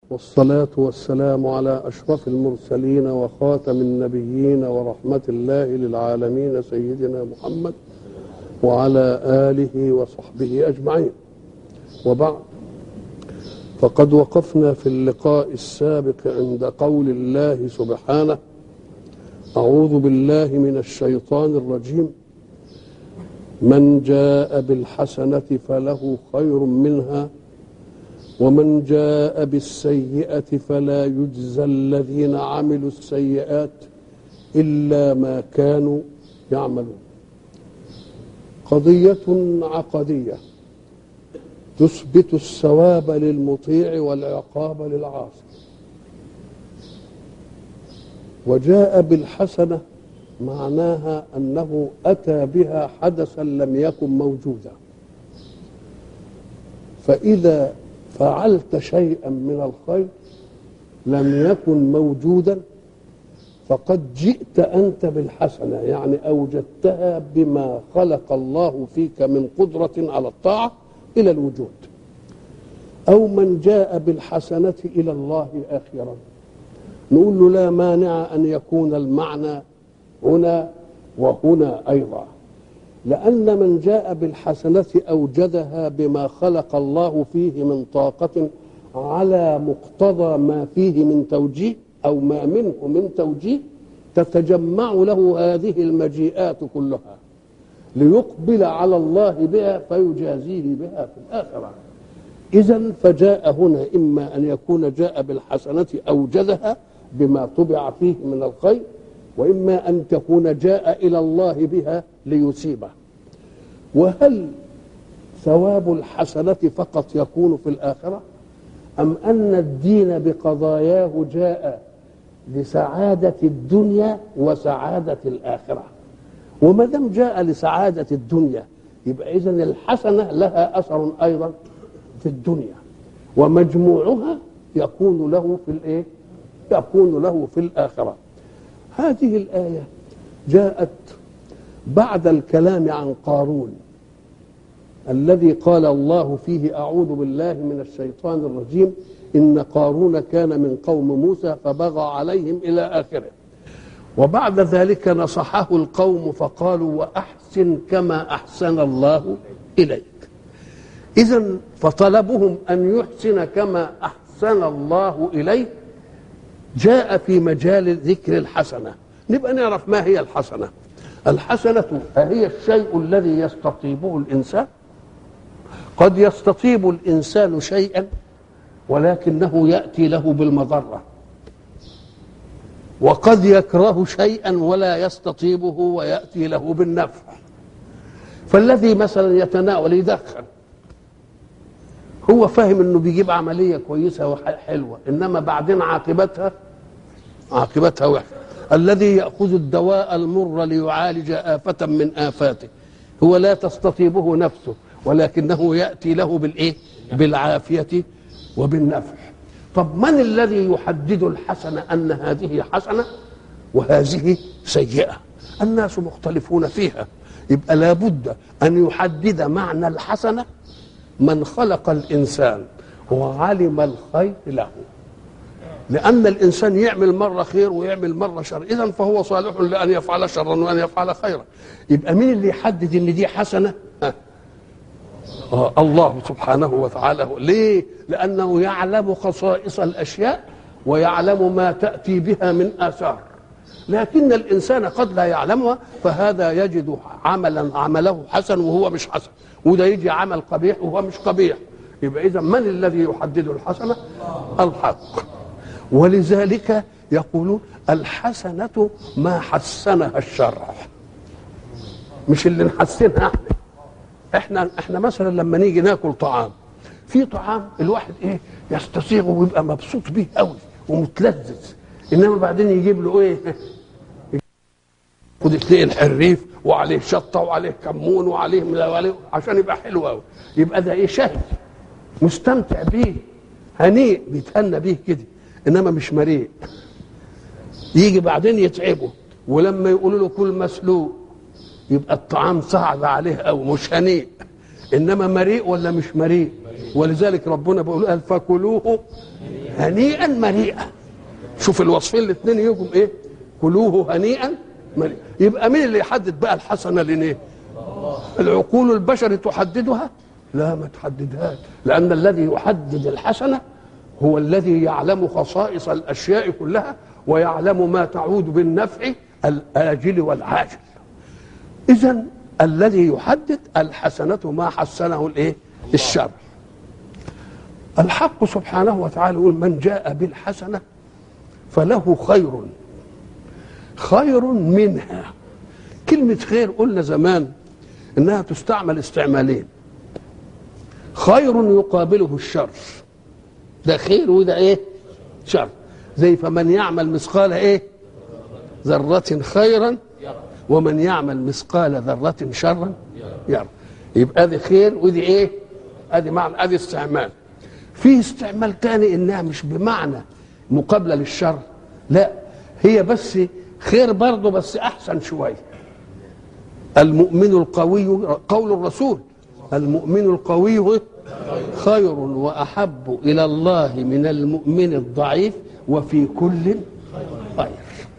والصلاة والسلام على أشرف المرسلين وخاتم النبيين ورحمة الله للعالمين سيدنا محمد وعلى آله وصحبه أجمعين وبعد فقد وقفنا في اللقاء السابق عند قول الله سبحانه أعوذ بالله من الشيطان الرجيم من جاء بالحسنة فله خير منها ومن جاء بالسيئة فلا يجزى الذين عملوا السيئات إلا ما كانوا يعملون قضية عقدية تثبت الثواب للمطيع والعقاب للعاصي وجاء بالحسنة معناها أنه أتى بها حدثا لم يكن موجودا فإذا فعلت شيئا من الخير لم يكن موجودا فقد جئت أنت بالحسنة يعني أوجدتها بما خلق الله فيك من قدرة على الطاعة إلى الوجود أو من جاء بالحسنة إلى الله آخرا نقول له لا مانع أن يكون المعنى هنا وهنا أيضا لأن من جاء بالحسنة أوجدها بما خلق الله فيه من طاقة على مقتضى ما فيه من توجيه أو ما منه من توجيه تتجمع له هذه المجيئات كلها ليقبل على الله بها فيجازيه بها في الآخرة إذا فجاء هنا إما أن يكون جاء بالحسنة أوجدها بما طبع فيه من الخير وإما أن تكون جاء إلى الله بها ليصيبه وهل ثواب الحسنة فقط يكون في الآخرة أم أن الدين بقضاياه جاء لسعادة الدنيا وسعادة الآخرة وما دام جاء لسعادة الدنيا يبقى إذن الحسنة لها أثر أيضا في الدنيا ومجموعها يكون له في الإيه؟ يكون له في الآخرة هذه الآية جاءت بعد الكلام عن قارون الذي قال الله فيه أعوذ بالله من الشيطان الرجيم إن قارون كان من قوم موسى فبغى عليهم إلى آخره وبعد ذلك نصحه القوم فقالوا وأحسن كما أحسن الله إليك إذا فطلبهم أن يحسن كما أحسن الله إليه جاء في مجال ذكر الحسنة نبقى نعرف ما هي الحسنة الحسنة هي الشيء الذي يستطيبه الإنسان قد يستطيب الإنسان شيئا ولكنه يأتي له بالمضرة وقد يكره شيئا ولا يستطيبه ويأتي له بالنفع فالذي مثلا يتناول يدخن هو فاهم انه بيجيب عمليه كويسه وحلوه انما بعدين عاقبتها عاقبتها وحشه الذي ياخذ الدواء المر ليعالج افه من افاته هو لا تستطيبه نفسه ولكنه ياتي له بالايه بالعافيه وبالنفع طب من الذي يحدد الحسنه ان هذه حسنه وهذه سيئه الناس مختلفون فيها يبقى لابد ان يحدد معنى الحسنه من خلق الانسان وعلم الخير له لان الانسان يعمل مره خير ويعمل مره شر اذا فهو صالح لان يفعل شرا وان يفعل خيرا يبقى مين اللي يحدد ان دي حسنه آه الله سبحانه وتعالى ليه لانه يعلم خصائص الاشياء ويعلم ما تاتي بها من اثار لكن الانسان قد لا يعلمها فهذا يجد عملا عمله حسن وهو مش حسن وده يجي عمل قبيح وهو مش قبيح يبقى اذا من الذي يحدد الحسنه الحق ولذلك يقولون الحسنه ما حسنها الشرع مش اللي نحسنها احنا احنا احنا مثلا لما نيجي ناكل طعام في طعام الواحد ايه يستصيغه ويبقى مبسوط بيه قوي ومتلذذ انما بعدين يجيب له ايه خد تلاقي الحريف وعليه شطه وعليه كمون وعليه وعليه عشان يبقى حلو قوي يبقى ده ايه شهي مستمتع بيه هنيء بيتهنى بيه كده انما مش مريء يجي بعدين يتعبه ولما يقولوا له كل مسلوق يبقى الطعام صعب عليه قوي مش هنيء انما مريء ولا مش مريء ولذلك ربنا بيقول قال فكلوه هنيئا مريئا شوف الوصفين الاثنين يجوا ايه كلوه هنيئا مريئا يبقى مين اللي يحدد بقى الحسنه ليه العقول البشر تحددها لا ما تحددهاش لان الذي يحدد الحسنه هو الذي يعلم خصائص الاشياء كلها ويعلم ما تعود بالنفع الاجل والعاجل اذا الذي يحدد الحسنه ما حسنه الايه الشر الحق سبحانه وتعالى يقول من جاء بالحسنه فله خير خير منها كلمة خير قلنا زمان إنها تستعمل استعمالين خير يقابله الشر ده خير وده إيه شر زي فمن يعمل مثقال إيه ذرة خيرا ومن يعمل مثقال ذرة شرا يرى يبقى دي خير ودي إيه ادي معنى ادي استعمال في استعمال تاني انها مش بمعنى مقابله للشر لا هي بس خير برضه بس احسن شويه المؤمن القوي قول الرسول المؤمن القوي خير واحب الى الله من المؤمن الضعيف وفي كل خير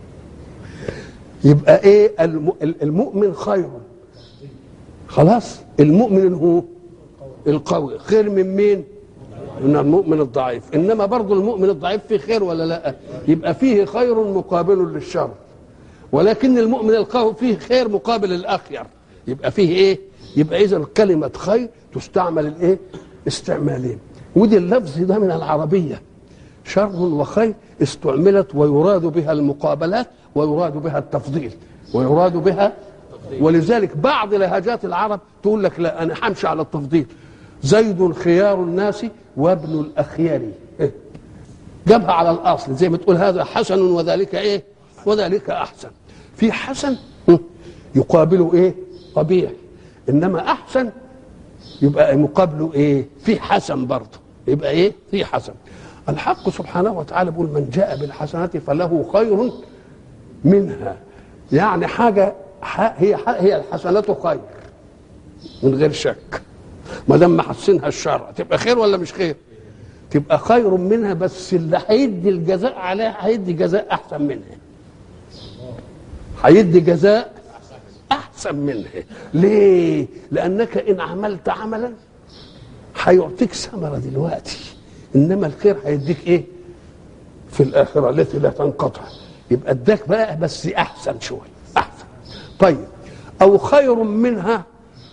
يبقى ايه المؤمن خير خلاص المؤمن هو القوي خير من مين من المؤمن الضعيف انما برضه المؤمن الضعيف فيه خير ولا لا يبقى فيه خير مقابل للشر ولكن المؤمن القوي فيه خير مقابل الاخير يبقى فيه ايه يبقى اذا كلمه خير تستعمل الايه استعمالين ودي اللفظ ده من العربيه شر وخير استعملت ويراد بها المقابلات ويراد بها التفضيل ويراد بها ولذلك بعض لهجات العرب تقول لك لا انا همشي على التفضيل زيد خيار الناس وابن الاخيار إيه؟ جابها على الاصل زي ما تقول هذا حسن وذلك ايه وذلك احسن في حسن يقابله ايه قبيح انما احسن يبقى مقابله ايه في حسن برضه يبقى ايه في حسن الحق سبحانه وتعالى بيقول من جاء بالحسنة فله خير منها يعني حاجة هي هي الحسنة خير من غير شك ما دام محسنها الشرع تبقى خير ولا مش خير؟ تبقى خير منها بس اللي هيدي الجزاء عليها هيدي جزاء احسن منها. هيدي جزاء احسن منها، ليه؟ لانك ان عملت عملا هيعطيك ثمره دلوقتي انما الخير هيديك ايه؟ في الاخره التي لا تنقطع يبقى اداك بقى بس احسن شويه احسن طيب او خير منها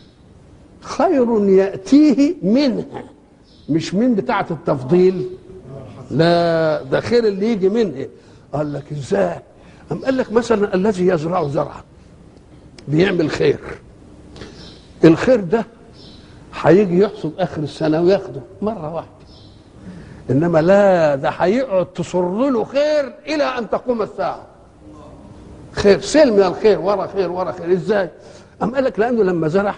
خير ياتيه منها مش من بتاعه التفضيل لا ده خير اللي يجي منها قال لك ازاي أم قال لك مثلا الذي يزرع زرعا بيعمل خير الخير ده هيجي يحصد اخر السنه وياخده مره واحده انما لا ده هيقعد تصر له خير الى ان تقوم الساعه خير سيل من الخير ورا خير ورا خير ازاي ام قال لك لانه لما زرع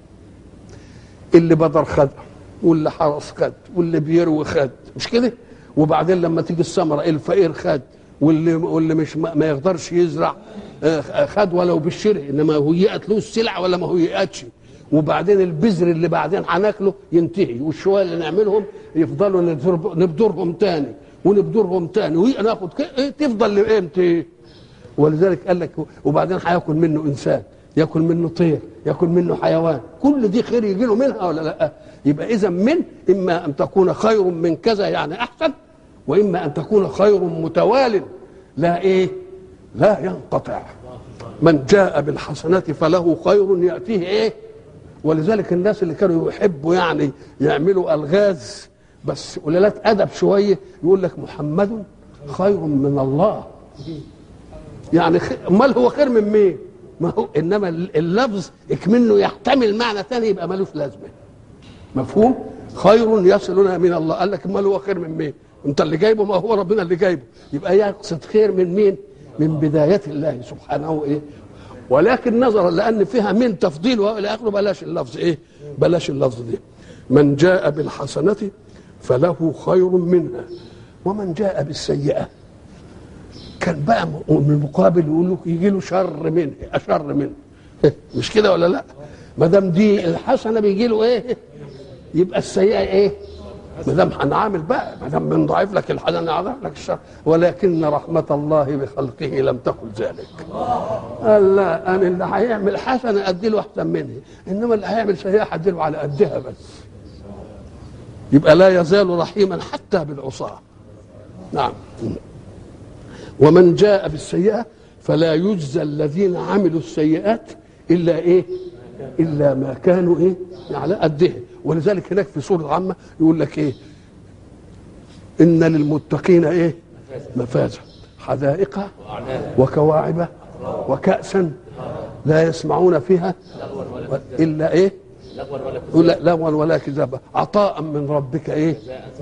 اللي بدر خد واللي حرس خد واللي بيروي خد مش كده وبعدين لما تيجي الثمره الفقير خد واللي واللي مش ما يقدرش يزرع خد ولو بالشرع انما هيئت له السلع ولا ما هيئتش وبعدين البذر اللي بعدين هناكله ينتهي والشويه اللي نعملهم يفضلوا نبدرهم تاني ونبدرهم تاني وناخد إيه تفضل لامتى ولذلك قال لك وبعدين هياكل منه انسان ياكل منه طير ياكل منه حيوان كل دي خير يجي له منها ولا لا يبقى اذا من اما ان تكون خير من كذا يعني احسن واما ان تكون خير متوال لا ايه لا ينقطع من جاء بالحسنة فله خير يأتيه ايه ولذلك الناس اللي كانوا يحبوا يعني يعملوا الغاز بس قلالات ادب شويه يقول لك محمد خير من الله يعني امال هو خير من مين ما هو انما اللفظ اكمنه يحتمل معنى ثاني يبقى ملوش لازمه مفهوم خير يصلنا من الله قال لك امال هو خير من مين انت اللي جايبه ما هو ربنا اللي جايبه يبقى يقصد خير من مين من بداية الله سبحانه ايه ولكن نظرا لان فيها من تفضيل والى اخره بلاش اللفظ ايه بلاش اللفظ دي من جاء بالحسنة فله خير منها ومن جاء بالسيئة كان بقى من المقابل يقول له يجي له شر منه اشر منه مش كده ولا لا ما دام دي الحسنه بيجي له ايه يبقى السيئه ايه ما دام هنعامل بقى ما دام بنضاعف لك الحسنه نضاعف لك الشر ولكن رحمه الله بخلقه لم تكن ذلك قال لا انا اللي هيعمل حسنه ادي له احسن منها انما اللي هيعمل سيئه هدي له على قدها بس يبقى لا يزال رحيما حتى بالعصاه نعم ومن جاء بالسيئه فلا يجزى الذين عملوا السيئات الا ايه الا ما كانوا ايه على قدها ولذلك هناك في سوره عامه يقول لك ايه ان للمتقين ايه مفازا حدائق وكواعب وكأسا لا يسمعون فيها الا ايه لا لغوا ولا كذابا عطاء من ربك ايه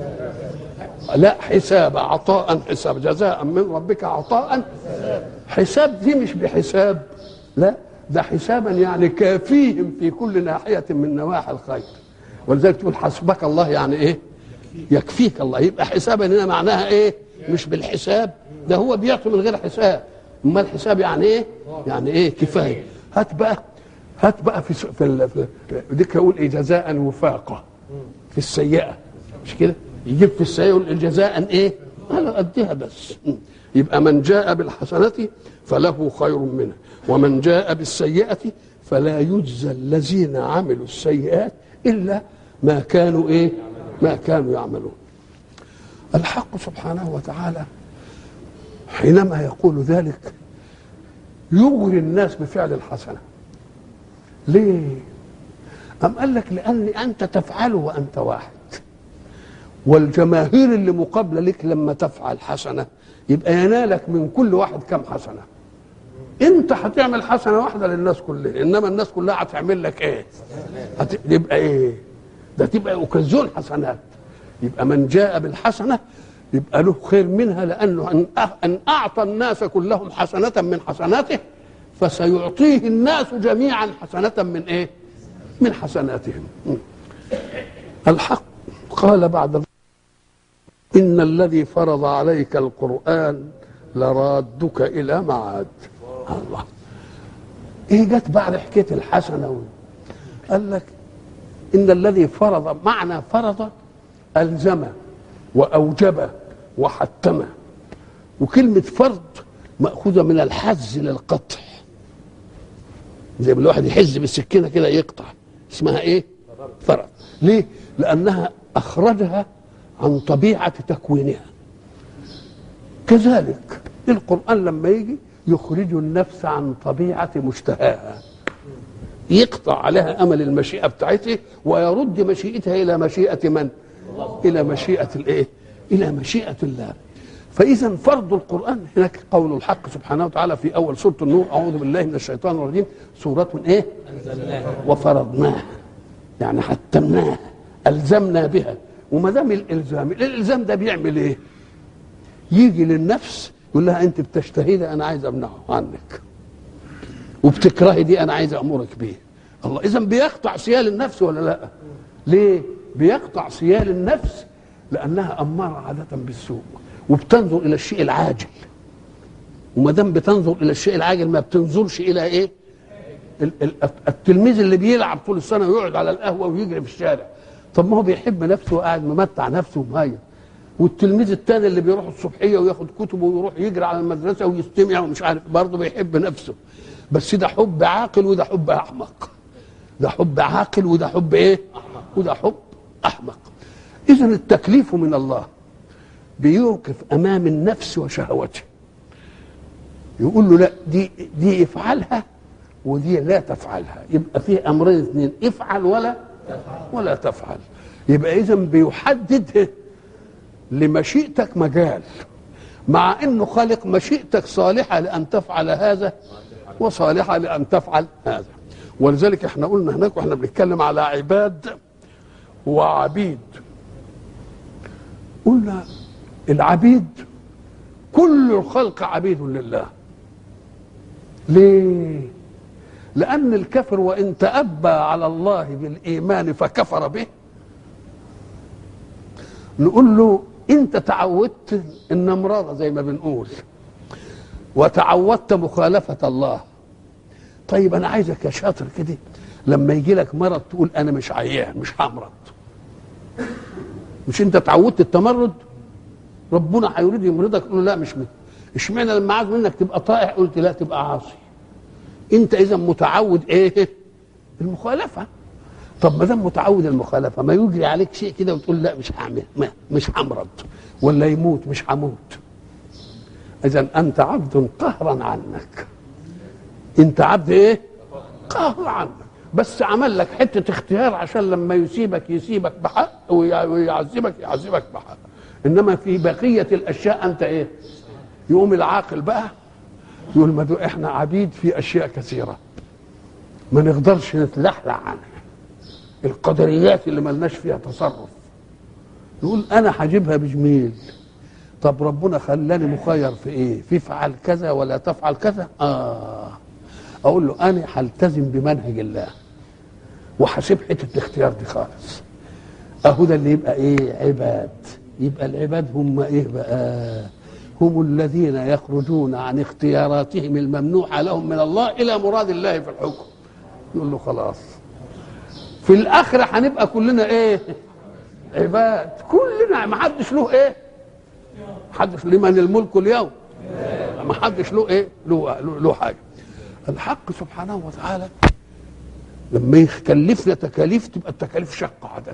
لا حساب عطاء حساب جزاء من ربك عطاء حساب دي مش بحساب لا ده حسابا يعني كافيهم في كل ناحية من نواحي الخير ولذلك تقول حسبك الله يعني ايه يكفيك الله يبقى حسابا هنا معناها ايه مش بالحساب ده هو بيعطي من غير حساب اما الحساب يعني ايه يعني ايه كفايه هات بقى هات بقى في في, ال... في ديك يقول ايه جزاء وفاقه في السيئه مش كده يجيب في السيئه يقول جزاء ايه على قدها بس يبقى من جاء بالحسنه فله خير منها ومن جاء بالسيئه فلا يجزى الذين عملوا السيئات الا ما كانوا ايه ما كانوا يعملون الحق سبحانه وتعالى حينما يقول ذلك يغري الناس بفعل الحسنه ليه أم قال لك لأن أنت تفعله وأنت واحد والجماهير اللي مقابلة لك لما تفعل حسنة يبقى ينالك من كل واحد كم حسنة انت هتعمل حسنة واحدة للناس كلها انما الناس كلها هتعمل لك ايه هت... يبقى ايه ده تبقى اوكازيون حسنات يبقى من جاء بالحسنة يبقى له خير منها لانه ان, أن اعطى الناس كلهم حسنة من حسناته فسيعطيه الناس جميعا حسنة من ايه؟ من حسناتهم. الحق قال بعد إن الذي فرض عليك القرآن لرادك إلى معاد. الله. إيه جت بعد حكاية الحسنة قال لك إن الذي فرض معنى فرض ألزم وأوجب وحتم وكلمة فرض مأخوذة من الحز للقطع زي ما الواحد يحز بالسكينه كده يقطع اسمها ايه فرض ليه لانها اخرجها عن طبيعه تكوينها كذلك القران لما يجي يخرج النفس عن طبيعه مشتهاها يقطع عليها امل المشيئه بتاعته ويرد مشيئتها الى مشيئه من الى مشيئه الايه الى مشيئه الله فاذا فرض القران هناك قول الحق سبحانه وتعالى في اول سوره النور اعوذ بالله من الشيطان الرجيم سوره ايه انزلناها وفرضناها يعني حتمناها الزمنا بها وما دام الالزام الالزام ده بيعمل ايه يجي للنفس يقول لها انت بتشتهي ده انا عايز امنعه عنك وبتكرهي دي انا عايز امرك بيه الله اذا بيقطع سيال النفس ولا لا ليه بيقطع سيال النفس لانها اماره عاده بالسوء وبتنظر الى الشيء العاجل وما دام بتنظر الى الشيء العاجل ما بتنظرش الى ايه التلميذ اللي بيلعب طول السنه ويقعد على القهوه ويجري في الشارع طب ما هو بيحب نفسه وقاعد ممتع نفسه ومهيئ والتلميذ الثاني اللي بيروح الصبحيه وياخد كتبه ويروح يجري على المدرسه ويستمع ومش عارف برضه بيحب نفسه بس ده حب عاقل وده حب احمق ده حب عاقل وده حب ايه وده حب احمق اذا التكليف من الله بيوقف امام النفس وشهوته يقول له لا دي دي افعلها ودي لا تفعلها يبقى في امرين اثنين افعل ولا ولا تفعل يبقى اذا بيحدد لمشيئتك مجال مع انه خالق مشيئتك صالحه لان تفعل هذا وصالحه لان تفعل هذا ولذلك احنا قلنا هناك واحنا بنتكلم على عباد وعبيد قلنا العبيد كل الخلق عبيد لله ليه لأن الكفر وإن تأبى على الله بالإيمان فكفر به نقول له أنت تعودت النمرارة زي ما بنقول وتعودت مخالفة الله طيب أنا عايزك يا شاطر كده لما يجي لك مرض تقول أنا مش عيان مش همرض مش انت اتعودت التمرد ربنا هيريد يمرضك تقول له لا مش منك اشمعنى لما عايز منك تبقى طائع قلت لا تبقى عاصي انت اذا متعود ايه المخالفه طب ما دام متعود المخالفه ما يجري عليك شيء كده وتقول لا مش هعمل ما مش همرض ولا يموت مش هموت اذا انت عبد قهرا عنك انت عبد ايه قهر عنك بس عمل لك حته اختيار عشان لما يسيبك يسيبك بحق ويعذبك يعذبك بحق انما في بقيه الاشياء انت ايه يقوم العاقل بقى يقول ما دو احنا عبيد في اشياء كثيره ما نقدرش نتلحلح عنها القدريات اللي ملناش فيها تصرف نقول انا هجيبها بجميل طب ربنا خلاني مخير في ايه في افعل كذا ولا تفعل كذا اه اقول له انا هلتزم بمنهج الله وهسيب حته الاختيار دي خالص اهو ده اللي يبقى ايه عباد يبقى العباد هم ايه بقى هم الذين يخرجون عن اختياراتهم الممنوحه لهم من الله الى مراد الله في الحكم يقول له خلاص في الاخره هنبقى كلنا ايه عباد كلنا ما حدش له ايه حدش لمن الملك اليوم ما حدش له ايه له له, له حاجه الحق سبحانه وتعالى لما يكلفنا تكاليف تبقى التكاليف شقه عاده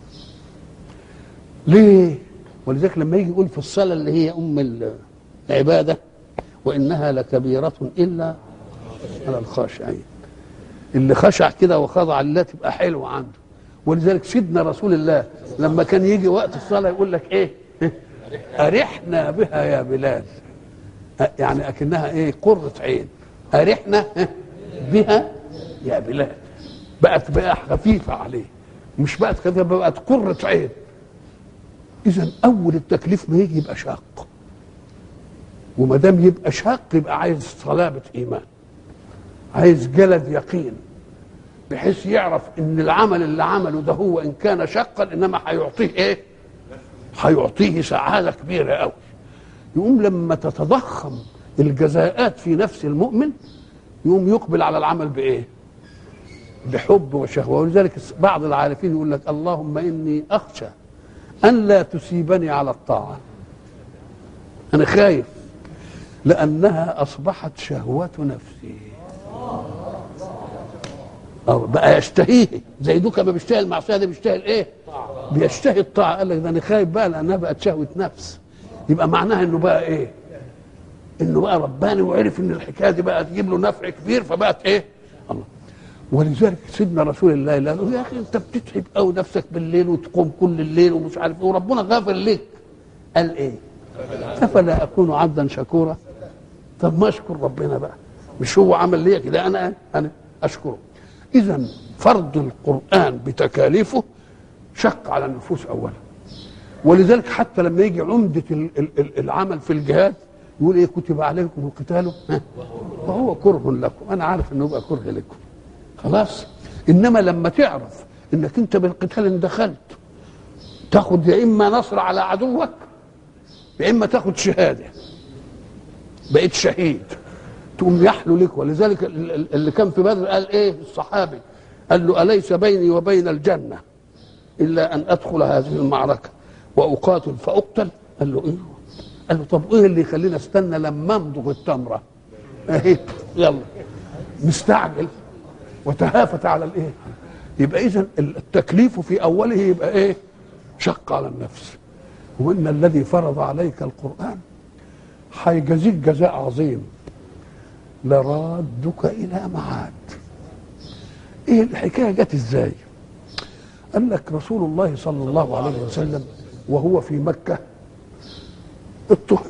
ليه ولذلك لما يجي يقول في الصلاه اللي هي ام العباده وانها لكبيره الا على الخاشعين اللي خشع كده وخضع لله تبقى حلوه عنده ولذلك سيدنا رسول الله لما كان يجي وقت الصلاه يقول لك ايه ارحنا بها يا بلال يعني اكنها ايه قره عين ارحنا بها يا بلال بقت بقى خفيفه عليه مش بقت خفيفه بقت قره عين اذا اول التكليف ما يجي يبقى شاق وما دام يبقى شاق يبقى عايز صلابه ايمان عايز جلد يقين بحيث يعرف ان العمل اللي عمله ده هو ان كان شقا انما هيعطيه ايه هيعطيه سعاده كبيره قوي يقوم لما تتضخم الجزاءات في نفس المؤمن يقوم يقبل على العمل بايه بحب وشهوه ولذلك بعض العارفين يقول لك اللهم اني اخشى ان لا تسيبني على الطاعه انا خايف لانها اصبحت شهوه نفسي أو بقى يشتهيه زي دوكا ما بيشتهي المعصيه ده بيشتهي الايه؟ بيشتهي الطاعه قال لك ده انا خايف بقى لانها بقت شهوه نفس يبقى معناها انه بقى ايه؟ انه بقى رباني وعرف ان الحكايه دي بقى تجيب له نفع كبير فبقت ايه؟ الله ولذلك سيدنا رسول الله قال له يا اخي انت بتتعب قوي نفسك بالليل وتقوم كل الليل ومش عارف ايه وربنا غافر لك قال ايه؟ افلا اكون عبدا شكورا؟ طب ما اشكر ربنا بقى مش هو عمل لي كده انا انا اشكره اذا فرض القران بتكاليفه شق على النفوس اولا ولذلك حتى لما يجي عمده العمل في الجهاد يقول ايه كتب عليكم القتال وهو كره لكم انا عارف انه يبقى كره لكم خلاص انما لما تعرف انك انت بالقتال ان دخلت تاخد يا اما نصر على عدوك يا اما تاخد شهاده بقيت شهيد تقوم يحلو لك ولذلك اللي كان في بدر قال ايه الصحابي قال له اليس بيني وبين الجنه الا ان ادخل هذه المعركه واقاتل فاقتل قال له ايه قال له طب ايه اللي يخلينا استنى لما امضغ التمره اهي يلا مستعجل وتهافت على الايه يبقى اذا التكليف في اوله يبقى ايه شق على النفس وان الذي فرض عليك القران هيجازيك جزاء عظيم لرادك الى معاد ايه الحكايه جت ازاي قال لك رسول الله صلى الله عليه وسلم وهو في مكه اضطهد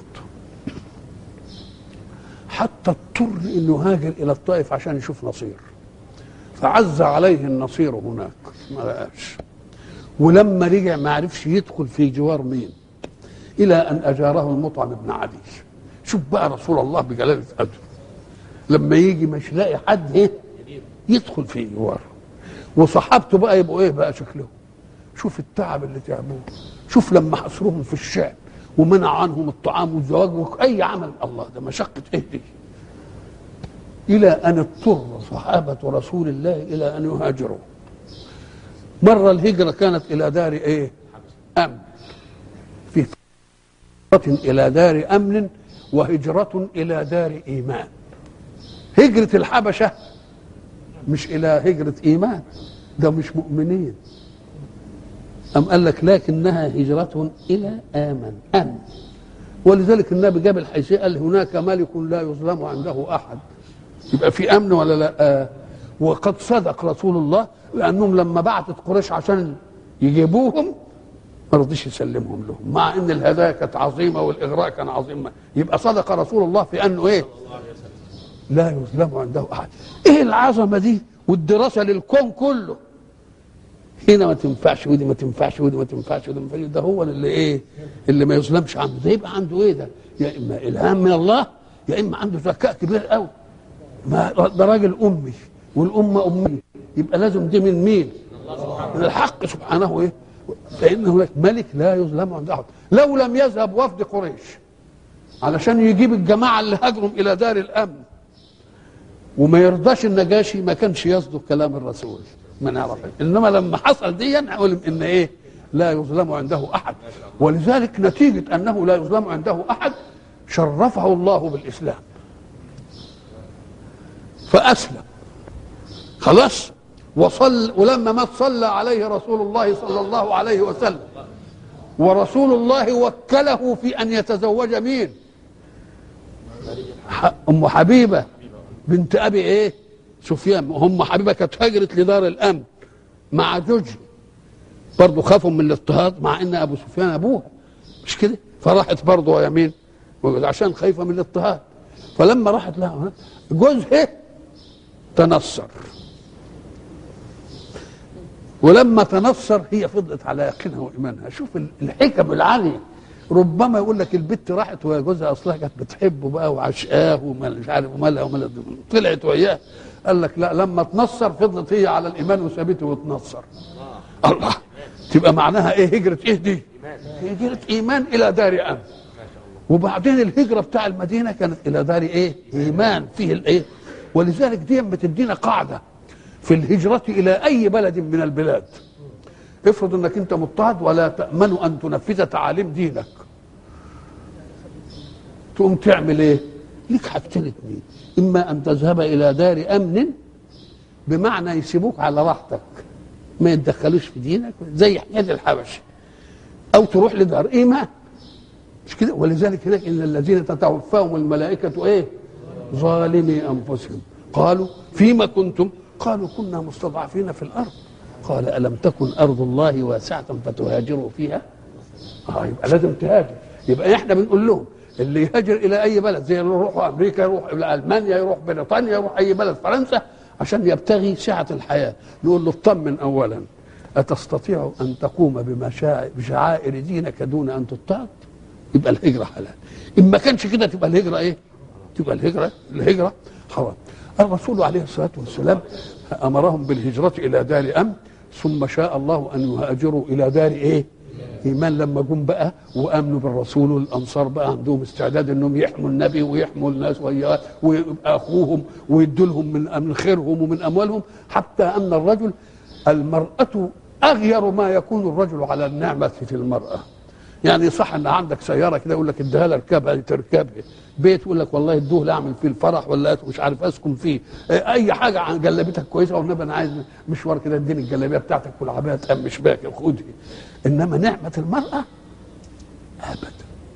حتى اضطر انه هاجر الى الطائف عشان يشوف نصير فعز عليه النصير هناك ما لقاش ولما رجع ما عرفش يدخل في جوار مين الى ان اجاره المطعم بن عدي شوف بقى رسول الله بجلاله قدره لما يجي مش لاقي حد ايه يدخل في جواره وصحابته بقى يبقوا ايه بقى شكلهم شوف التعب اللي تعبوه شوف لما حصرهم في الشعب ومنع عنهم الطعام والزواج واي عمل الله ده مشقه ايه دي الى ان اضطر صحابه رسول الله الى ان يهاجروا مره الهجره كانت الى دار ايه امن إلى دار أمن وهجرة إلى دار إيمان هجرة الحبشة مش إلى هجرة إيمان ده مش مؤمنين أم قال لك لكنها هجرة إلى آمن أمن ولذلك النبي جاب الحيثية قال هناك ملك لا يظلم عنده أحد يبقى في أمن ولا لا آه وقد صدق رسول الله لأنهم لما بعتت قريش عشان يجيبوهم ما رضيش يسلمهم لهم مع ان الهدايا كانت عظيمه والاغراء كان عظيم يبقى صدق رسول الله في انه ايه لا يظلم عنده احد ايه العظمه دي والدراسه للكون كله هنا ما تنفعش ودي ما تنفعش ودي ما تنفعش ودي ما تنفعش ده هو اللي ايه اللي ما يظلمش عنده ده يبقى عنده ايه ده يا اما الهام من الله يا اما عنده ذكاء كبير قوي ما ده راجل امي والامه اميه يبقى لازم دي من مين من الحق سبحانه ايه فإن هناك ملك لا يظلم عند أحد لو لم يذهب وفد قريش علشان يجيب الجماعة اللي هاجروا إلى دار الأمن وما يرضاش النجاشي ما كانش يصدق كلام الرسول ما نعرف إنما لما حصل دي علم إن إيه لا يظلم عنده أحد ولذلك نتيجة أنه لا يظلم عنده أحد شرفه الله بالإسلام فأسلم خلاص وصل ولما مات صلى عليه رسول الله صلى الله عليه وسلم ورسول الله وكله في ان يتزوج مين ام حبيبه بنت ابي ايه سفيان ام حبيبه كانت هجرت لدار الامن مع زوجها برضه خافوا من الاضطهاد مع ان ابو سفيان ابوها مش كده فراحت برضه يمين عشان خايفه من الاضطهاد فلما راحت لها جوزها تنصر ولما تنصر هي فضلت على يقينها وايمانها شوف الحكم العاليه ربما يقول لك البت راحت وهي جوزها اصلها كانت بتحبه بقى وعشقاه ومش عارف ومالها ومالها طلعت وياه قال لك لا لما تنصر فضلت هي على الايمان وسابته وتنصر الله تبقى معناها ايه هجره ايه دي؟ هجره ايمان الى دار امن وبعدين الهجره بتاع المدينه كانت الى دار ايه؟ ايمان فيه الايه؟ ولذلك دي بتدينا قاعده في الهجرة إلى أي بلد من البلاد افرض أنك أنت مضطهد ولا تأمن أن تنفذ تعاليم دينك تقوم تعمل إيه ليك حاجتين اتنين إما أن تذهب إلى دار أمن بمعنى يسيبوك على راحتك ما يتدخلوش في دينك زي حكاية الحبش أو تروح لدار إيمان مش كده ولذلك هناك إن الذين تتوفاهم الملائكة إيه ظالمي أنفسهم قالوا فيما كنتم قالوا كنا مستضعفين في الارض قال الم تكن ارض الله واسعه فتهاجروا فيها اه يبقى لازم تهاجر يبقى احنا بنقول لهم اللي يهاجر الى اي بلد زي اللي يروح امريكا يروح الى المانيا يروح بريطانيا يروح اي بلد فرنسا عشان يبتغي سعه الحياه نقول له اطمن اولا اتستطيع ان تقوم بشعائر دينك دون ان تضطهد يبقى الهجره حلال ان ما كانش كده تبقى الهجره ايه تبقى الهجره الهجره حرام الرسول عليه الصلاة والسلام أمرهم بالهجرة إلى دار أمن ثم شاء الله أن يهاجروا إلى دار إيه إيمان لما جم بقى وآمنوا بالرسول والأنصار بقى عندهم استعداد أنهم يحموا النبي ويحموا الناس ويبقى أخوهم ويدوا لهم من من خيرهم ومن أموالهم حتى أن الرجل المرأة أغير ما يكون الرجل على النعمة في المرأة يعني صح ان عندك سياره كده يقول لك اديها لها اركبها تركبها بيت يقول لك والله ادوه لا اعمل فيه الفرح ولا مش عارف اسكن فيه اي حاجه عن جلابيتك كويسه والنبي انا عايز مشوار كده اديني الجلابيه بتاعتك والعبايه تقمش بيها خدها انما نعمه المراه ابدا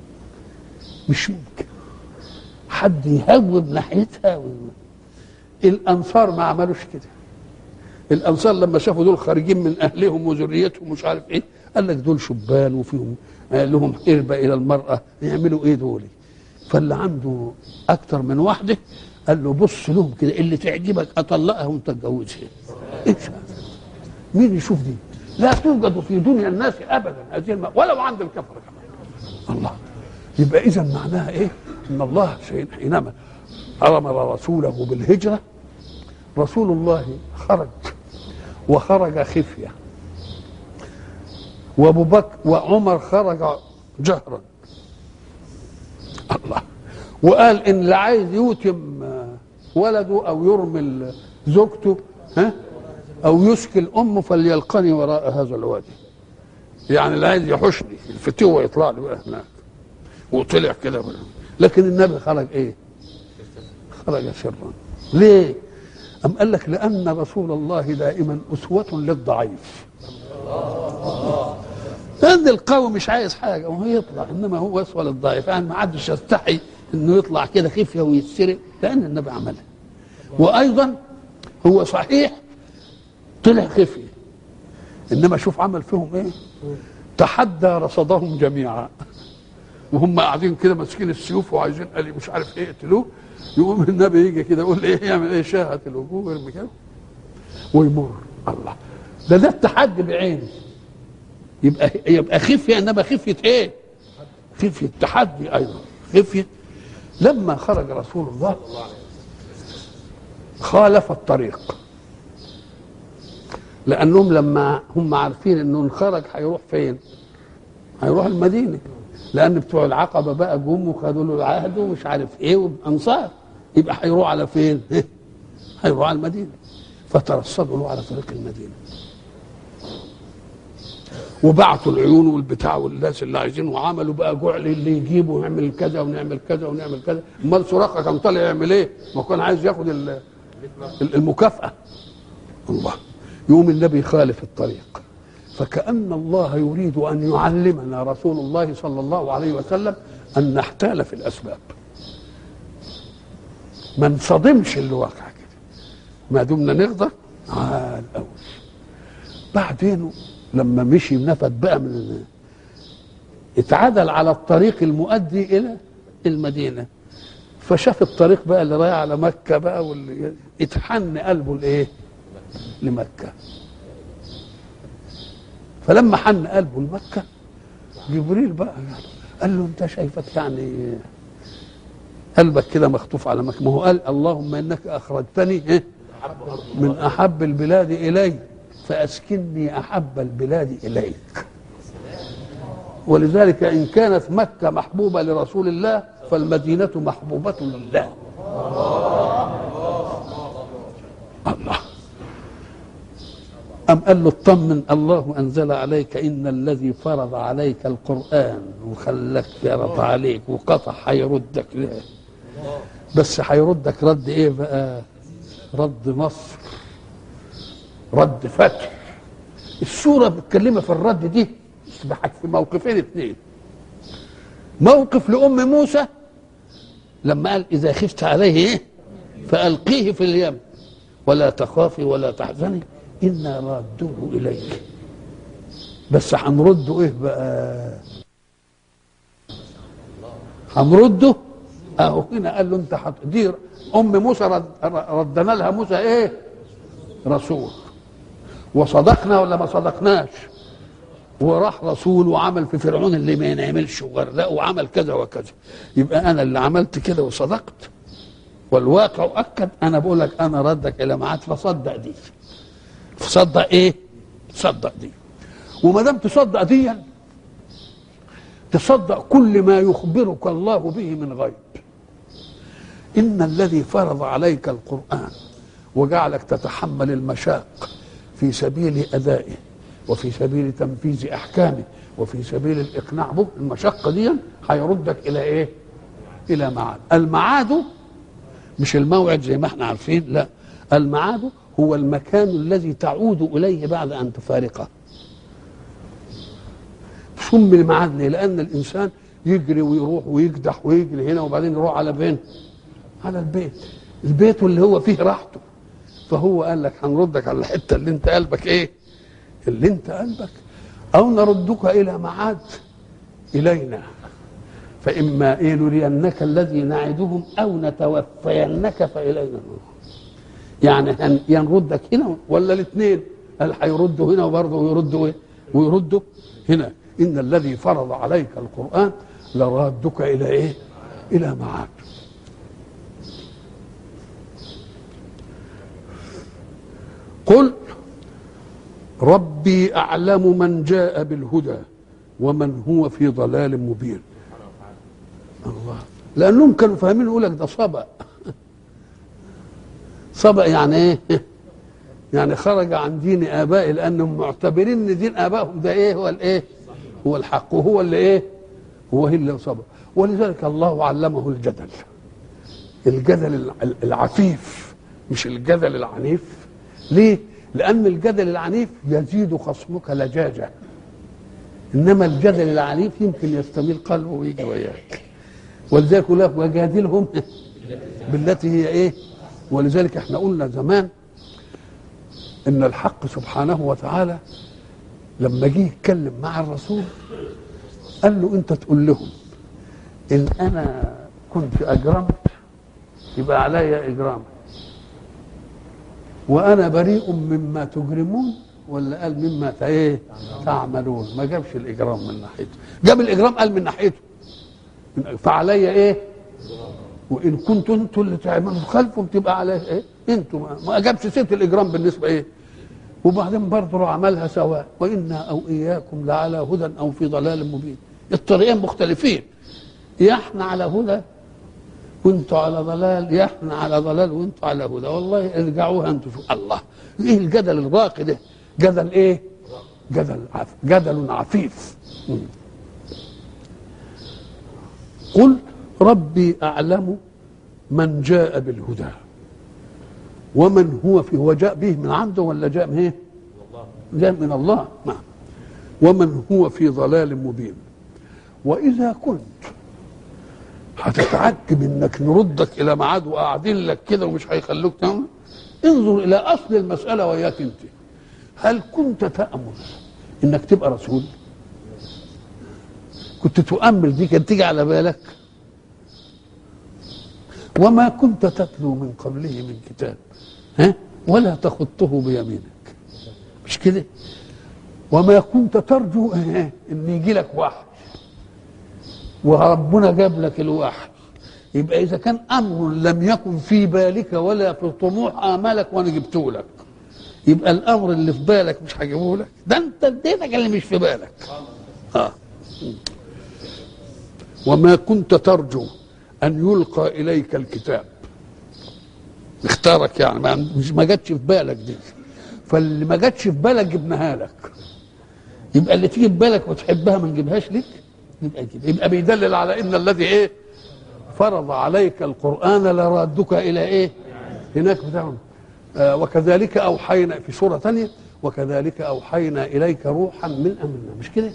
مش ممكن حد يهوب ناحيتها و... الانصار ما عملوش كده الانصار لما شافوا دول خارجين من اهلهم وذريتهم مش عارف ايه قال لك دول شبان وفيهم لهم قربة إلى المرأة يعملوا إيه دول فاللي عنده أكتر من واحدة قال له بص لهم كده اللي تعجبك أطلقها وأنت تتجوزها إيه مين يشوف دي لا توجد في دنيا الناس أبدا هذه الم... ولو عند الكفر كمان الله يبقى إذا معناها إيه إن الله حينما أمر رسوله بالهجرة رسول الله خرج وخرج خفيه وابو بكر وعمر خرج جهرا الله وقال ان اللي عايز يوتم ولده او يرمي زوجته ها او يشكل امه فليلقني وراء هذا الوادي يعني اللي عايز يحشني الفتوه يطلع لي بقى هناك وطلع كده لكن النبي خرج ايه خرج سرا ليه أم قال لك لأن رسول الله دائما أسوة للضعيف لأن القوي مش عايز حاجة وهو يطلع إنما هو أسوة للضعيف يعني ما حدش يستحي إنه يطلع كده خفية ويتسرق لأن النبي عملها وأيضا هو صحيح طلع خفية إنما شوف عمل فيهم إيه تحدى رصدهم جميعا وهم قاعدين كده ماسكين السيوف وعايزين قال مش عارف ايه يقتلوه يقوم النبي يجي كده يقول ايه يعمل ايه شاهة الوجوه ويرمي كده ويمر الله ده ده التحدي بعينه يبقى يبقى خفيه انما خفيه ايه؟ خفيه تحدي ايضا خفيه لما خرج رسول الله خالف الطريق لانهم لما هم عارفين انه ان خرج هيروح فين؟ هيروح المدينه لان بتوع العقبه بقى جم وخدوا له العهد ومش عارف ايه وانصار يبقى هيروح على فين؟ هيروح على المدينه فترصدوا له على طريق المدينه وبعتوا العيون والبتاع والناس اللي عايزينه وعملوا بقى جعل اللي يجيبه ويعمل كذا ونعمل كذا ونعمل كذا امال سراقه كان طالع يعمل ايه؟ ما كان عايز ياخد المكافاه الله يوم النبي يخالف الطريق فكأن الله يريد أن يعلمنا رسول الله صلى الله عليه وسلم أن نحتال في الأسباب ما نصدمش اللي واقع كده ما دمنا نقدر عال قوي بعدين لما مشي نفد بقى من اتعدل على الطريق المؤدي الى المدينه فشاف الطريق بقى اللي رايح على مكه بقى واللي اتحن قلبه لايه؟ لمكه فلما حن قلبه لمكه جبريل بقى قال له انت شايفك يعني قلبك كده مخطوف على مكه ما هو قال اللهم انك اخرجتني إيه؟ من احب البلاد الي فاسكنني احب البلاد اليك ولذلك ان كانت مكه محبوبه لرسول الله فالمدينه محبوبه لله الله أم قال له اطمن الله أنزل عليك إن الذي فرض عليك القرآن وخلك فرض عليك وقطع هيردك ليه بس هيردك رد إيه بقى رد نصر رد فتح السورة بتكلمها في الرد دي تضحك في موقفين اثنين موقف لأم موسى لما قال إذا خفت عليه إيه فألقيه في اليم ولا تخافي ولا تحزني إنا رادوه إليك بس هنرده إيه بقى هنرده أهو هنا قال له أنت حط دي أم موسى رد ردنا لها موسى إيه رسول وصدقنا ولا ما صدقناش وراح رسول وعمل في فرعون اللي ما ينعملش وغرقه وعمل كذا وكذا يبقى انا اللي عملت كده وصدقت والواقع اكد انا بقول لك انا ردك الى معاد فصدق دي تصدق ايه تصدق دي وما دام تصدق دي تصدق كل ما يخبرك الله به من غيب ان الذي فرض عليك القران وجعلك تتحمل المشاق في سبيل ادائه وفي سبيل تنفيذ احكامه وفي سبيل الاقناع به المشقه دي هيردك الى ايه الى معاد المعاد مش الموعد زي ما احنا عارفين لا المعاد هو المكان الذي تعود اليه بعد ان تفارقه سمي الميعاد ليه؟ لان الانسان يجري ويروح ويكدح ويجري هنا وبعدين يروح على فين؟ على البيت البيت اللي هو فيه راحته فهو قال لك هنردك على الحته اللي انت قلبك ايه؟ اللي انت قلبك او نردك الى معاد الينا فاما ايه نرينك الذي نعدهم او نتوفينك فالينا يعني ينردك هنا ولا الاثنين قال هيردوا هنا وبرضه ويردوا ايه ويردوا هنا ان الذي فرض عليك القران لرادك الى ايه الى معاد قل ربي اعلم من جاء بالهدى ومن هو في ضلال مبين الله لانهم كانوا فاهمين يقول لك ده صبأ صبأ يعني ايه يعني خرج عن دين ابائه لانهم معتبرين ان دين ابائهم ده ايه هو الايه هو الحق وهو اللي ايه هو اللي صبأ ولذلك الله علمه الجدل الجدل العفيف مش الجدل العنيف ليه لان الجدل العنيف يزيد خصمك لجاجه انما الجدل العنيف يمكن يستميل قلبه ويجي وياك ولذلك يقول لك وجادلهم بالتي هي ايه ولذلك احنا قلنا زمان ان الحق سبحانه وتعالى لما جه يتكلم مع الرسول قال له انت تقول لهم ان انا كنت اجرمت يبقى علي اجرام وانا بريء مما تجرمون ولا قال مما ايه تعملون ما جابش الاجرام من ناحيته جاب الاجرام قال من ناحيته فعلي ايه وان كنتوا انتوا اللي تعملوا خلفهم تبقى علي ايه انتوا ما جابش سيره الاجرام بالنسبه ايه وبعدين برضه عملها سواء وانا او اياكم لعلى هدى او في ضلال مبين الطريقين مختلفين يا احنا على هدى وانتوا على ضلال يا احنا على ضلال وانتوا على هدى والله ارجعوها انتوا شو الله ايه الجدل الراقي ده جدل ايه جدل عف جدل عفيف قل ربي اعلم من جاء بالهدى ومن هو في هو جاء به من عنده ولا جاء من ايه جاء من الله نعم ومن هو في ضلال مبين واذا كنت هتتعجب انك نردك الى ميعاد وقاعدين لك كده ومش هيخلوك تعمل انظر الى اصل المساله وياك انت هل كنت تامل انك تبقى رسول كنت تؤمل دي كانت تيجي على بالك وما كنت تتلو من قبله من كتاب ها ولا تخطه بيمينك مش كده وما كنت ترجو ان يجي لك وحي وربنا جاب لك الوحي يبقى اذا كان امر لم يكن في بالك ولا في طموح امالك وانا جبته لك يبقى الامر اللي في بالك مش هجيبه لك ده انت اديتك اللي مش في بالك اه وما كنت ترجو ان يلقى اليك الكتاب اختارك يعني ما مش ما جاتش في بالك دي فاللي ما جاتش في بالك جبناها لك يبقى اللي تيجي في بالك وتحبها ما نجيبهاش لك يبقى كده يبقى بيدلل على ان الذي ايه فرض عليك القران لرادك الى ايه هناك بتاعهم آه وكذلك اوحينا في سوره ثانيه وكذلك اوحينا اليك روحا من امرنا مش كده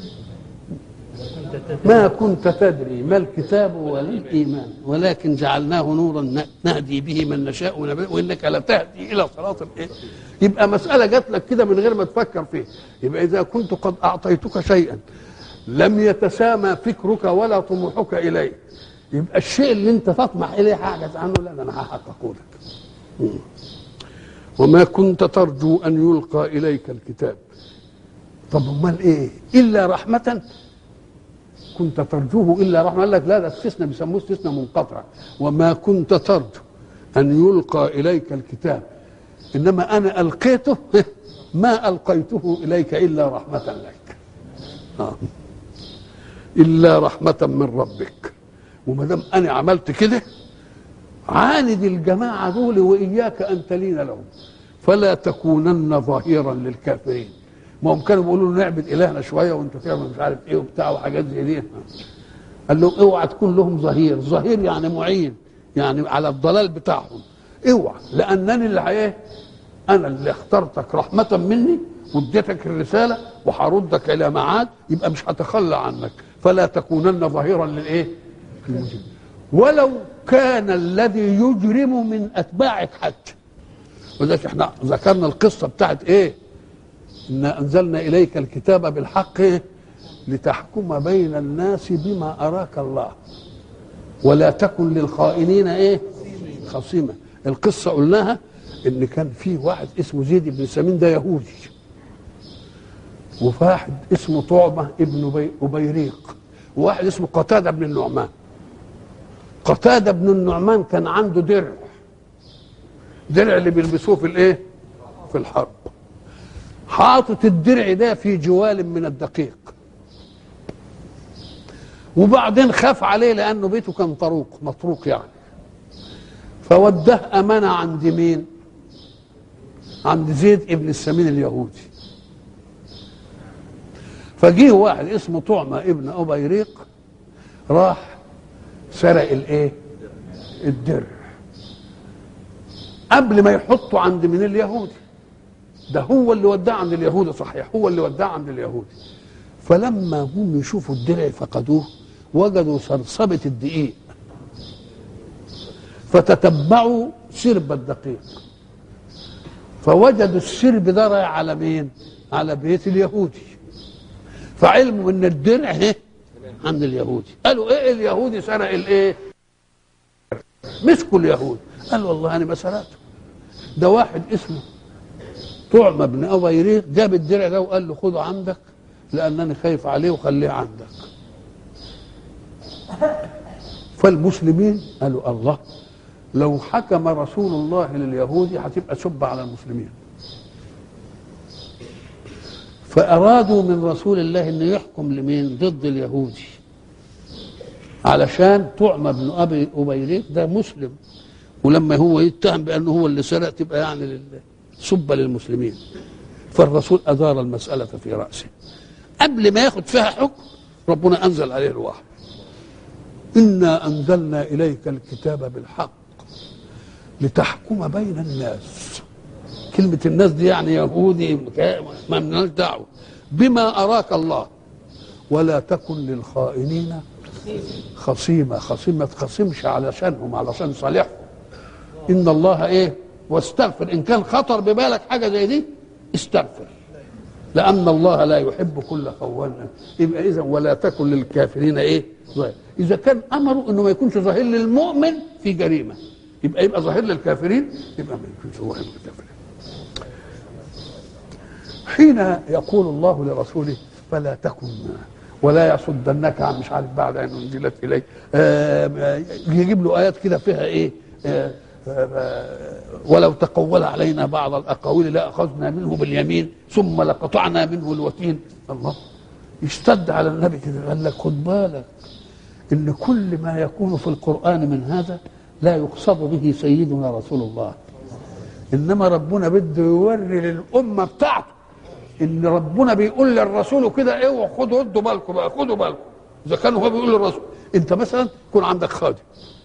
ما كنت تدري ما الكتاب ولا الايمان ولكن جعلناه نورا نهدي به من نشاء وانك لتهدي الى صراط الايه يبقى مساله جات لك كده من غير ما تفكر فيه يبقى اذا كنت قد اعطيتك شيئا لم يتسامى فكرك ولا طموحك اليه يبقى الشيء اللي انت تطمح اليه حاجه عنه لا انا هحققه لك وما كنت ترجو ان يلقى اليك الكتاب طب امال ايه الا رحمه كنت ترجوه الا رحمه قال لك لا ده استثناء بيسموه استثناء منقطع وما كنت ترجو ان يلقى اليك الكتاب انما انا القيته ما القيته اليك الا رحمه لك آه. الا رحمه من ربك وما دام انا عملت كده عاند الجماعه دول واياك ان تلين لهم فلا تكونن ظهيرا للكافرين ما هم كانوا بيقولوا له نعبد الهنا شويه وانت تعمل مش عارف ايه وبتاع وحاجات زي دي قال لهم اوعى تكون لهم ظهير ظهير يعني معين يعني على الضلال بتاعهم اوعى لانني اللي ايه انا اللي اخترتك رحمه مني واديتك الرساله وهردك الى معاد يبقى مش هتخلى عنك فلا تكونن ظهيرا للايه للمجرم ولو كان الذي يجرم من اتباعك حتى ولذلك احنا ذكرنا القصه بتاعت ايه إنا أنزلنا إليك الكتاب بالحق لتحكم بين الناس بما أراك الله ولا تكن للخائنين إيه خصيمة القصة قلناها إن كان في واحد اسمه زيد بن سمين ده يهودي وواحد اسمه طعمة ابن أبيريق وواحد اسمه قتادة بن النعمان قتادة بن النعمان كان عنده درع درع اللي بيلبسوه في الايه في الحرب حاطط الدرع ده في جوال من الدقيق وبعدين خاف عليه لانه بيته كان طروق مطروق يعني فوداه امانه عند مين عند زيد ابن السمين اليهودي فجيه واحد اسمه طعمة ابن أبيريق راح سرق الايه الدرع قبل ما يحطه عند من اليهودي ده هو اللي وداه عند اليهودي صحيح هو اللي وداه عند اليهودي فلما هم يشوفوا الدرع فقدوه وجدوا صرصبة الدقيق فتتبعوا سرب الدقيق فوجدوا السرب ده رايح على مين؟ على بيت اليهودي فعلموا ان الدرع اهي عند اليهودي قالوا ايه اليهودي سرق الايه؟ مسكوا اليهود قال والله انا ما سرقته ده واحد اسمه طعم بن أبيريق جاب الدرع ده وقال له خده عندك لأنني خايف عليه وخليه عندك فالمسلمين قالوا الله لو حكم رسول الله لليهود هتبقى سب على المسلمين فأرادوا من رسول الله أنه يحكم لمين ضد اليهودي علشان طعم بن أبي أبيريق ده مسلم ولما هو يتهم بأنه هو اللي سرق تبقى يعني لله سب للمسلمين فالرسول أدار المسألة في رأسه قبل ما ياخد فيها حكم ربنا أنزل عليه الوحي إنا أنزلنا إليك الكتاب بالحق لتحكم بين الناس كلمة الناس دي يعني يهودي ما لناش دعوة بما أراك الله ولا تكن للخائنين خصيمة خصيمة ما تخصمش علشانهم علشان صالحهم إن الله إيه واستغفر ان كان خطر ببالك حاجه زي دي استغفر لان الله لا يحب كل خوان يبقى اذا ولا تكن للكافرين ايه ظاهر اذا كان امره انه ما يكونش ظاهر للمؤمن في جريمه يبقى يبقى ظاهر للكافرين يبقى ما يكونش ظاهر للكافرين حين يقول الله لرسوله فلا تكن ولا يصدنك عن مش عارف بعد ان انزلت اليه آه يجيب له ايات كده فيها ايه آه ولو تقول علينا بعض الاقاويل لاخذنا منه باليمين ثم لقطعنا منه الوتين الله يشتد على النبي كده قال لك خد بالك ان كل ما يكون في القران من هذا لا يقصد به سيدنا رسول الله انما ربنا بده يوري للامه بتاعته ان ربنا بيقول للرسول كده اوعوا إيه خدوا ادوا بالكم بقى خدوا بالكم اذا كان هو بيقول للرسول انت مثلا يكون عندك خادم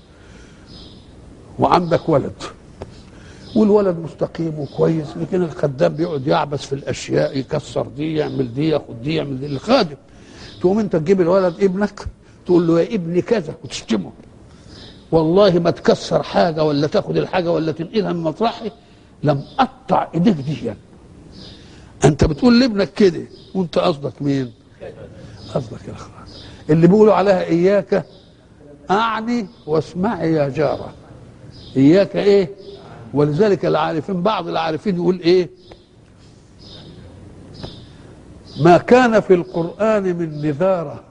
وعندك ولد والولد مستقيم وكويس لكن الخدام بيقعد يعبس في الاشياء يكسر دي يعمل دي ياخد دي يعمل دي الخادم تقوم انت تجيب الولد ابنك تقول له يا ابني كذا وتشتمه والله ما تكسر حاجه ولا تاخد الحاجه ولا تنقلها من مطرحي لم اقطع ايديك دي انت بتقول لابنك كده وانت قصدك مين قصدك يا اخوان اللي بيقولوا عليها اياك اعني واسمعي يا جاره اياك ايه ولذلك العارفين بعض العارفين يقول ايه ما كان في القرآن من نذارة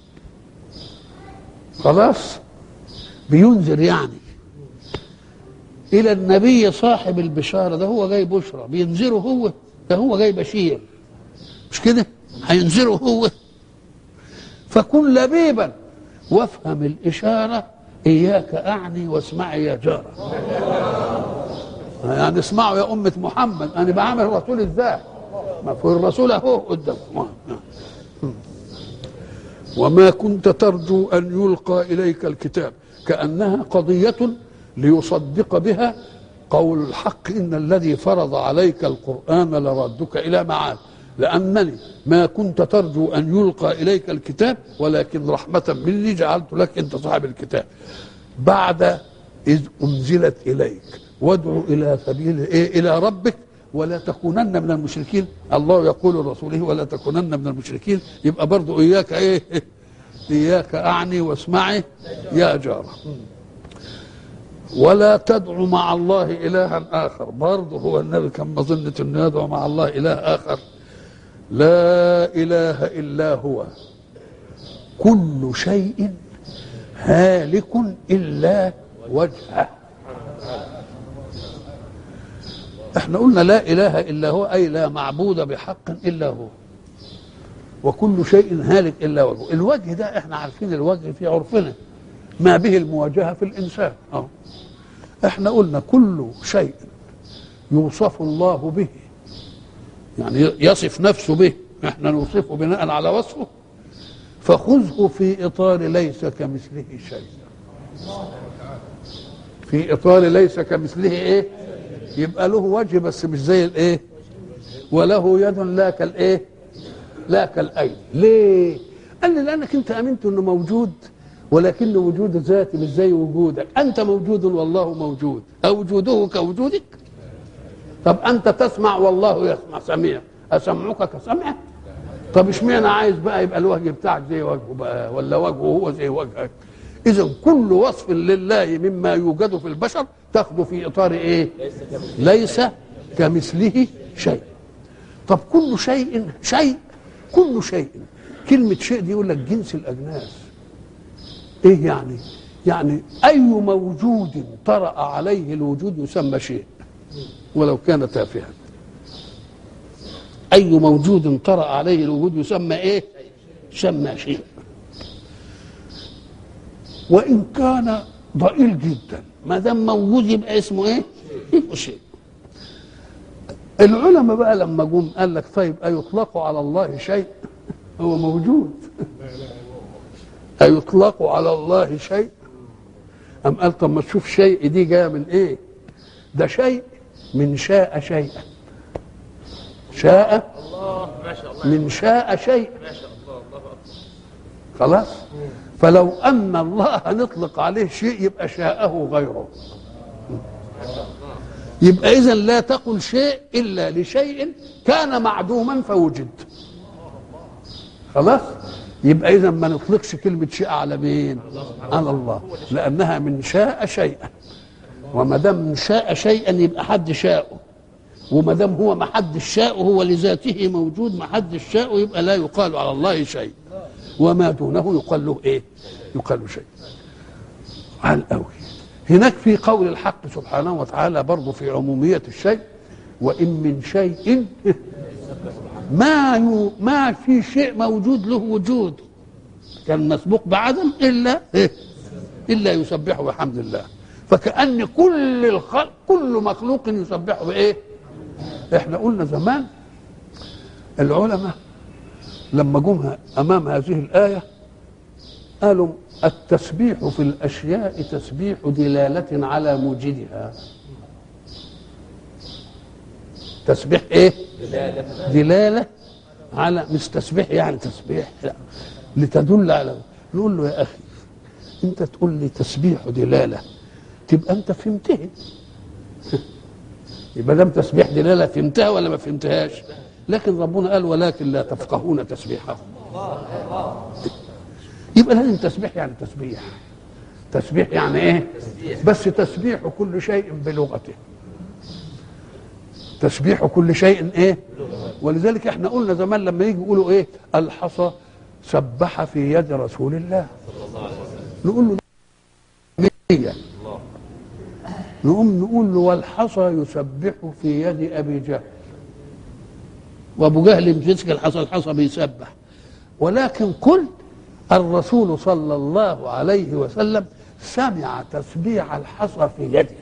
خلاص بينذر يعني إلى النبي صاحب البشارة ده هو جاي بشرى بينذره هو ده هو جاي بشير مش كده هينذره هو فكن لبيبا وافهم الإشارة إياك أعني واسمعي يا جارة يعني اسمعوا يا أمة محمد أنا بعمل الرسول إزاي ما في الرسول أهو قدامكم وما كنت ترجو أن يلقى إليك الكتاب كأنها قضية ليصدق بها قول الحق إن الذي فرض عليك القرآن لردك إلى معاد لأنني ما كنت ترجو أن يلقى إليك الكتاب ولكن رحمة مني جعلت لك أنت صاحب الكتاب بعد إذ أنزلت إليك وادعو إلى سبيل إيه إلى ربك ولا تكونن من المشركين الله يقول لرسوله ولا تكونن من المشركين يبقى برضو إياك إيه إياك أعني واسمعي يا جارة ولا تدعو مع الله إلها آخر برضه هو النبي كان مظنة أنه يدعو مع الله إله آخر لا اله الا هو كل شيء هالك الا وجهه احنا قلنا لا اله الا هو اي لا معبود بحق الا هو وكل شيء هالك الا وجهه الوجه ده احنا عارفين الوجه في عرفنا ما به المواجهه في الانسان اه احنا قلنا كل شيء يوصف الله به يعني يصف نفسه به احنا نوصفه بناء على وصفه فخذه في اطار ليس كمثله شيء في اطار ليس كمثله ايه يبقى له وجه بس مش زي الايه وله يد لا كالايه لا كالايدي ليه قال لي لانك انت امنت انه موجود ولكن وجود ذاتي مش زي وجودك انت موجود والله موجود اوجوده كوجودك طب انت تسمع والله يسمع سميع اسمعك كسمعه طب اشمعنى عايز بقى يبقى الوجه بتاعك زي وجهه بقى ولا وجهه هو زي وجهك اذا كل وصف لله مما يوجد في البشر تاخذه في اطار ايه ليس كمثله شيء طب كل شيء شيء كل شيء كلمة شيء دي يقول لك جنس الأجناس إيه يعني؟ يعني أي موجود طرأ عليه الوجود يسمى شيء ولو كان تافها أي موجود طرأ عليه الوجود يسمى إيه؟ يسمى شيء وإن كان ضئيل جدا ما دام موجود يبقى اسمه إيه؟ يبقى شيء العلماء بقى لما جم قال لك طيب أيطلق على الله شيء هو موجود أيطلق على الله شيء أم قال طب ما تشوف شيء دي جاية من إيه ده شيء من شاء شيئا شاء من شاء شيء خلاص فلو أن الله نطلق عليه شيء يبقى شاءه غيره يبقى إذا لا تقل شيء إلا لشيء كان معدوما فوجد خلاص يبقى اذا ما نطلقش كلمه شيء على مين على الله لانها من شاء شيئا وما دام من شاء شيئا يبقى حد شاءه وما دام هو ما حد شاءه هو لذاته موجود ما حد شاءه يبقى لا يقال على الله شيء وما دونه يقال له ايه يقال له شيء على قوي هناك في قول الحق سبحانه وتعالى برضه في عموميه الشيء وان من شيء ما يو ما في شيء موجود له وجود كان مسبوق بعدم الا إيه؟ الا يسبحه بحمد الله فكأن كل الخلق كل مخلوق يسبحه بايه؟ احنا قلنا زمان العلماء لما جم امام هذه الايه قالوا التسبيح في الاشياء تسبيح دلاله على موجدها تسبيح ايه دلالة, دلالة على مش تسبيح يعني تسبيح لا لتدل على نقول له يا اخي انت تقول لي تسبيح دلاله تبقى انت فهمته يبقى دام تسبيح دلاله فهمتها ولا ما فهمتهاش لكن ربنا قال ولكن لا تفقهون تسبيحهم يبقى لازم تسبيح يعني تسبيح تسبيح يعني ايه بس تسبيح كل شيء بلغته تسبيح كل شيء ايه ولذلك احنا قلنا زمان لما يجي يقولوا ايه الحصى سبح في يد رسول الله نقول له مية نقوم نقول له والحصى يسبح في يد ابي جهل وابو جهل مسك الحصى الحصى بيسبح ولكن كل الرسول صلى الله عليه وسلم سمع تسبيح الحصى في يده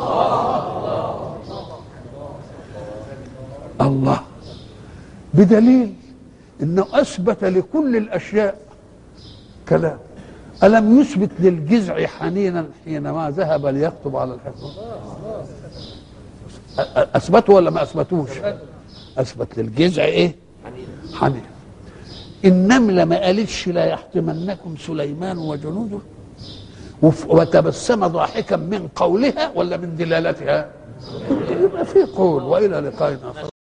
الله بدليل انه اثبت لكل الاشياء كلام الم يثبت للجذع حنينا حينما ذهب ليخطب على الحصان اثبته ولا ما اثبتوش اثبت للجذع ايه حنين النمله ما قالتش لا يحطمنكم سليمان وجنوده وتبسم ضاحكا من قولها ولا من دلالتها يبقى في قول والى لقاء اخر